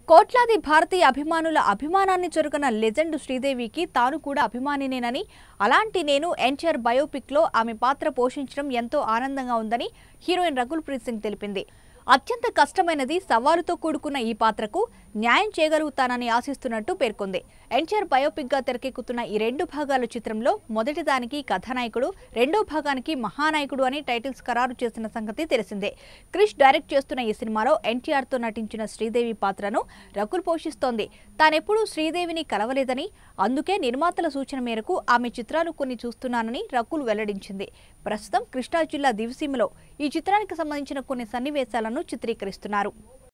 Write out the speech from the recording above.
కోట్లాది భారతీయ అభిమానుల అభిమానాన్ని చొరుకున్న లెజెండ్ శ్రీదేవికి తాను కూడా అభిమానినేనని అలాంటి నేను ఎన్టీఆర్ బయోపిక్లో ఆమె పాత్ర పోషించడం ఎంతో ఆనందంగా ఉందని హీరోయిన్ రకుల్ ప్రీత్ సింగ్ తెలిపింది అత్యంత కష్టమైనది సవాలుతో కూడుకున్న ఈ పాత్రకు న్యాయం చేయగలుగుతానని ఆశిస్తున్నట్టు పేర్కొంది ఎన్టీఆర్ బయోపిక్గా తెరకెక్కుతున్న ఈ రెండు భాగాల చిత్రంలో మొదటి దానికి కథానాయకుడు రెండో భాగానికి మహానాయకుడు అని టైటిల్స్ ఖరారు చేసిన సంగతి తెలిసిందే క్రిష్ డైరెక్ట్ చేస్తున్న ఈ సినిమాలో ఎన్టీఆర్తో నటించిన శ్రీదేవి పాత్రను రకుల్ పోషిస్తోంది తానెప్పుడూ శ్రీదేవిని కలవలేదని అందుకే నిర్మాతల సూచన మేరకు ఆమె చిత్రాలు కొన్ని చూస్తున్నానని రకుల్ వెల్లడించింది ప్రస్తుతం కృష్ణా జిల్లా దివిసీమలో ఈ చిత్రానికి సంబంధించిన కొన్ని సన్నివేశాలను చిత్రీకరిస్తున్నారు